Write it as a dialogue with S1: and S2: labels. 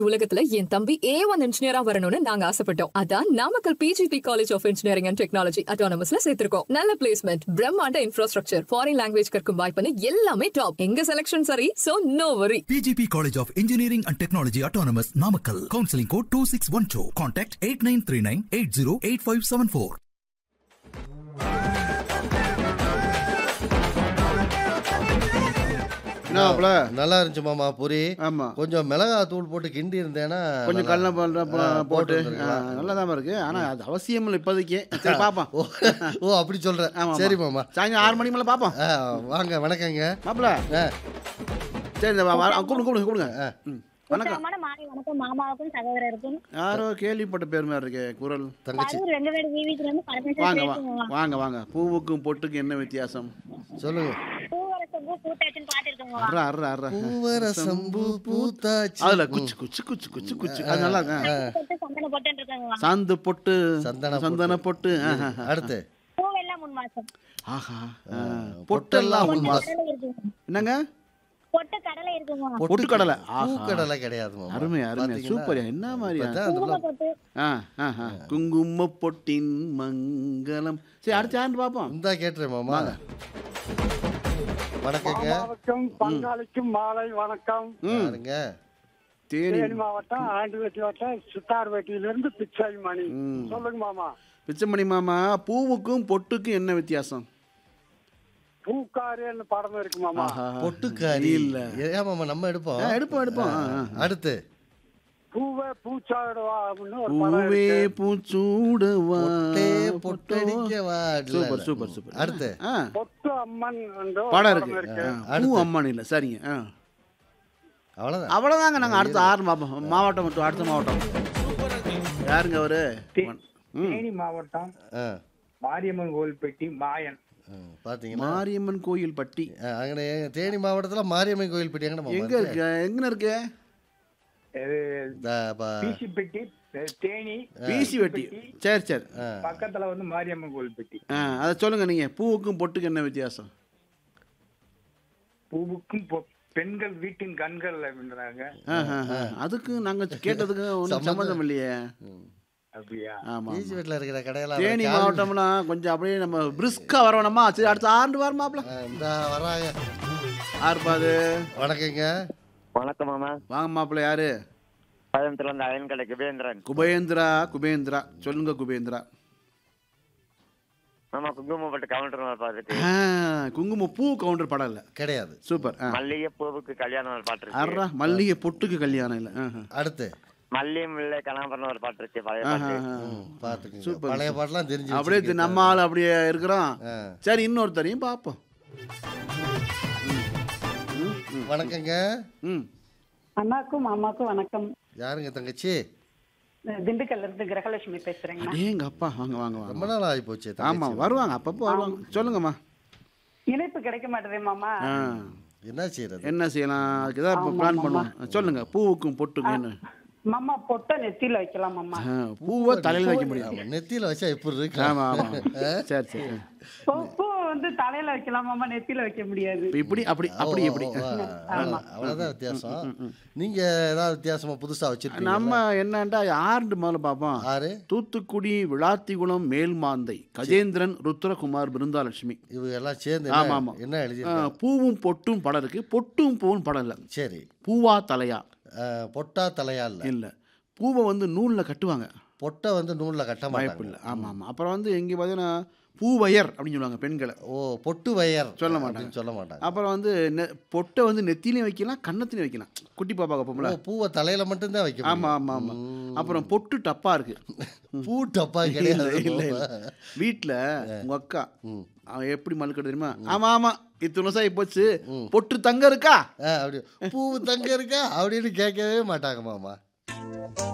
S1: உலகத்துல என் தம்பி ஏ ஒன் இன்ஜினியரா வரணும்னு நாங்க ஆசைப்பட்டோம் அதான் Namakkal PGP college of engineering and technology அட்டானமஸ்ல சேர்த்திருக்கோம் நல்ல பிளேஸ்மெண்ட் பிரம்மாண்ட இன்ஃப்ராஸ்ட்ரக்சர் ஃபாரின் லாங்குவேஜ் கற்கும் வாய்ப்புன்னு எல்லாமே டாப் எங்க செலக்ஷன் சரி so no worry
S2: PGP College of Engineering and Technology Autonomous Namakkal. Counseling code 2612. Contact 8939 808574.
S3: என்ன மாப்பிள
S4: நல்லா இருந்துச்சு மாமா பூரி
S3: ஆமா
S4: கொஞ்சம் மிளகா தூள் போட்டு கிண்டி இருந்தேன்னா
S3: கொஞ்சம்
S4: நல்லா-
S3: கடலை பண்ற
S4: ஆ,
S3: போட்டு
S4: போட்டு வந்திருக்கலாம்.
S3: நல்லா தான் இருக்கு ஆனா அது அவசியம் இல்லை இப்போதைக்கு சரி பாப்போம்
S4: ஓ ஓ அப்படி சொல்றேன்
S3: ஆமா,
S4: சரி
S3: ஆமா.
S4: மாமா
S3: சாயங்காலம் ஆறு மணிக்கு மேல பாப்போம்
S4: ஆ, வாங்க வணக்கங்க
S3: மாப்பிள
S4: ஆ,
S3: சரி இந்த வா- வா- கூப்பிடுங்க கூப்பிடுங்க கூப்பிடுங்க
S4: ஆ.
S3: ம். வணக்கம்
S5: உத்தரமான மாலை வணக்கம் மாமாவுக்கும் சகோதரருக்கும்
S3: யாரோ கேள்விப்பட்ட பேர் மாதிரி இருக்கே குரல்
S4: தங்கச்சி
S5: கரூர் வெங்கவேடு வீதிக்குல இருந்து பரமேஸ்வரன்
S3: வாங்க வா
S5: பேசுங்க
S3: வாங்க வாங்க பூவுக்கும் பொட்டுக்கும் என்ன வித்தியாசம்
S4: சொல்லுங்க
S5: பூவரசம் பூ பூத்தாச்சுன்னு பாட்டு இருக்குங்க
S3: அர்றா அர்றா அர்றா
S4: பூவர சம்பு பூத்தாச்சி
S3: அதுல குச்சு குச்சு குச்சு குச்சு குச்சு அது நல்லா இருக்கு ஆ.
S5: போட்டு சந்தன போட்டு இருக்குங்க
S3: சாந்து பொட்டு
S4: சந்தன
S3: சந்தன பொட்டு ஆஹா.
S4: அடுத்து
S5: பூவெல்லாம் முன் மாசம்
S3: ஆஹா ஆ.
S4: பொட்டெல்லாம்
S3: பொட்டெல்லாம்
S4: உன்
S3: உன்
S4: மாசம்.
S5: கடலை இருக்குங்க
S3: என்னங்க
S5: பொட்டு கடலை இருக்குங்க
S3: பொட்டுக்கடலை ஆஹா.
S4: பூக்கடலை கிடையாது மாமா
S3: அருமை அருமை
S4: பாத்தீங்களா?
S3: சூப்பர் என்ன மாதிரியா
S4: இப்பதான்
S5: குங்கும
S4: அதெல்லாம்
S5: பொட்டு
S3: ஆ ஆ ஆ. குங்கும பொட்டின் மங்களம் சரி அடுத்த ஆண்டு பார்ப்போம்
S4: இந்தா கேட்டுறேன் மாமா வணக்கங்க
S6: மாமாவுக்கும் பங்காளிக்கும் மாலை வணக்கம்
S4: யாருங்க
S3: தேனி
S6: தேனி மாவட்டம் ஆண்டிவேட்டி வட்டம் சித்தார்வேட்டியிலிருந்து பிச்சை மணி
S3: ம்.
S6: சொல்லுங்க மாமா
S3: பிச்சைமணி மாமா பூவுக்கும் பொட்டுக்கும் என்ன வித்தியாசம்
S6: பூக்காரின்னு படம் இருக்கு மாமா
S3: ஆஹா.
S4: பொட்டுக்காரி
S3: இல்ல
S4: ஏன் மாமா நம்ம எடுப்போம்
S3: ஆ, எடுப்போம் எடுப்போம் ஆ, ஆ.
S4: அடுத்து
S6: பூவே பூச்சாடுவா அப்படின்னு ஒரு படம்
S3: பூவே
S6: இருக்கு
S3: பூச்சூடுவா
S4: பொட்டே
S3: பொட்டோ.
S4: பொட்டடிக்கவா இல்ல,
S3: சூப்பர்
S4: இல்ல.
S3: சூப்பர் சூப்பர்
S4: அடுத்து
S3: ஆ
S6: பொட்டு அம்மன் என்ற ஒரு
S3: படம்
S6: படம்
S3: இருக்கு
S6: இருக்கு
S3: ஆ, பூ அம்மன் இல்லை சரிங்க ஆ
S4: அவ்வளவுதான்
S3: அவ்வளோதாங்க நாங்கள் அடுத்த ஆறு பார்ப்போம் மாவட்டம் மட்டும் அடுத்த மாவட்டம் யாருங்க அவரு ம்
S7: தேனி மாவட்டம்
S4: ஆ,
S7: மாரியம்மன் கோவில்பட்டி மாயன்
S4: ம், பாத்தீங்கன்னா
S3: மாரியம்மன் கோயில் பட்டி
S4: ஆ, அங்கன எங்க தேனி மாவட்டத்துல மாரியம்மன் கோயில் பெட்டி எங்கன
S3: எங்க இருக்கு எங்க இருக்கு
S7: இது
S4: இருக்கு
S7: பிசிப்பட்டி தேனி
S3: பிசி வெட்டி சரி சரி
S7: பக்கத்துல வந்து மாரியம்மன் கோவில்பட்டி
S3: ஆ அதை சொல்லுங்க நீங்க பூவுக்கும் பொட்டுக்கும் என்ன வித்தியாசம்
S7: பூவுக்கும் பொ- பெண்கள் வீட்டின் கண்கள் அப்படின்றாங்க
S3: ஆஹா, ஆஹா. அதுக்கு நாங்க கேட்டதுக்கு ஒன்றும்
S4: சம்மந்தம்.
S3: சம்மந்தம் இல்லையே
S7: அப்படியா
S3: ஆமா
S4: பீச் வீட்டில் இருக்கிற கடையெல்லாம்
S3: தேனி
S4: கால்-
S3: மாவட்டம்னா கொஞ்சம் அப்படியே நம்ம பிரிஸ்கா வர வேணாமா சரி அடுத்த ஆண்டு வரமாப்ல
S4: ஆ, இந்த வராங்க
S3: ஆறுபாது
S4: வணக்கங்க
S8: வணக்கம் மாமா
S3: வாங்க மாப்பிள்ள யாரு
S8: கோயம்புத்தூர்ல இருந்து அயன் கடை குபேந்திரன்
S3: குபேந்திரா குபேந்திரா சொல்லுங்க குபேந்திரா
S8: மாமா குங்குமப்பட்டு கவுண்டர் பார்த்துட்டு
S3: ஆ, குங்கும பூ கவுண்டர் படம் இல்ல
S4: கிடையாது
S3: சூப்பர் ஆ.
S8: மல்லிகை பூவுக்கு கல்யாணம் ஒரு பாட்டு இருக்கு
S3: அர்ரா மல்லிகை பொட்டுக்கு கல்யாணம் இல்ல ஆஹா.
S4: அடுத்து
S8: மல்லிகை முல்லை கலாம்பரம் ஒரு பாட்டு இருக்கு பழைய
S3: ஆஹா,
S8: பாட்டு
S3: ஆஹா.
S4: பாத்துக்கங்க
S3: சூப்பர்,
S4: பழைய பாட்டெல்லாம் தெரிஞ்சு
S3: அப்படியே தி-
S4: வச்சிருக்கீங்க.
S3: நம்ம ஆள் அப்படியே இருக்கிறோம்
S4: ஆ.
S3: சரி இன்னொருத்தரையும் பார்ப்போம்
S4: வணக்கங்க
S3: ம்
S9: அண்ணாக்கும் மாமாக்கும் வணக்கம்
S4: யாருங்க தங்கச்சி
S9: திண்டுக்கல்ல இருந்து கிரகலட்சுமி பேசுறேங்க
S3: அடேங்க அப்பா வாங்க வாங்க
S4: ரொம்ப
S3: வாங்க
S4: நாள் ஆகி போச்சு
S3: ஆமா வருவாங்க அப்பப்போ வருவாங்க சொல்லுங்கம்மா
S9: இணைப்பு கிடைக்க மாட்டேதே மாமா
S3: ஆ
S4: என்ன செய்யறது
S3: என்ன செய்யலாம் அதுக்கு தான் இப்போ பிளான் பண்ணுவோம் சொல்லுங்க பூவுக்கும் பொட்டுக்கும் என்ன
S9: மாமா பொட்டை நெத்தியில வைக்கலாம் மாமா
S3: ஆ, பூவை தலையில வைக்க முடியாது
S4: ஆமா, நெத்தியில வச்சா எப்படி இருக்கு
S3: ஆமா ஆமா சரி சரி
S9: பூ பூ வந்து தலையில வைக்கலாம் மாமா நெத்தியில வைக்க முடியாது
S3: இப்ப இப்படி அப்படி அப்படி எப்படி
S4: அவ்வளவுதான் வித்தியாசம் நீங்க ஏதாவது வித்தியாசமா புதுசா வச்சிருக்கீங்க
S3: நம்ம என்னண்டா ஆண்டு முதல்ல பார்ப்போம்
S4: ஆறு
S3: தூத்துக்குடி விளாத்திகுளம் மேல்மாந்தை கஜேந்திரன் ருத்ரகுமார் பிருந்தாலட்சுமி
S4: இவங்க எல்லாம் சேர்ந்து
S3: ஆமா,
S4: என்ன-
S3: ஆமா.
S4: என்ன எழுதி
S3: ஆ, பூவும் பொட்டும் படம் இருக்கு பொட்டும் பூவும் படம் இல்லை
S4: சரி
S3: பூவா தலையா
S4: அஹ், பொட்டா தலையா இல்ல
S3: இல்லை பூவை வந்து நூலில் கட்டுவாங்க
S4: பொட்டை வந்து நூல்ல கட்ட
S3: வாய்ப்பு
S4: மாட்டாங்க
S3: இல்லை ஆமாம் ஆமாம் அப்புறம் வந்து எங்கே பார்த்தீங்கன்னா பூவையர் அப்படின்னு சொல்லுவாங்க பெண்களை
S4: ஓ பொட்டு வயர்
S3: சொல்ல மாட்டாங்க.
S4: அப்படின்னு சொல்ல மாட்டாங்க
S3: அப்புறம் வந்து நெ- பொட்டை வந்து நெத்திலையும் வைக்கலாம் கன்னத்திலையும் வைக்கலாம் குட்டி பாப்பா கப்போம்ல
S4: ஓ, பூவை தலையில மட்டும்தான் வைக்க
S3: ஆமாம்
S4: முடியும்.
S3: ஆமாம் ஆமாம்
S4: ம்.
S3: அப்புறம் பொட்டு டப்பா இருக்கு
S4: பூ டப்பா கிடையாது
S3: இல்லை இல்லை வீட்டில் உங்கள் அக்கா
S4: ம்.
S3: அவன் எப்படி மலுக்கட்டு தெரியுமா ஆமாம் ஆமாம் இத்தனை வருஷம் ஆகி போச்சு பொட்டு தங்க இருக்கா
S4: ஆ, அப்படி பூ தங்க இருக்கா அப்படின்னு கேட்கவே மாட்டாங்க மாமா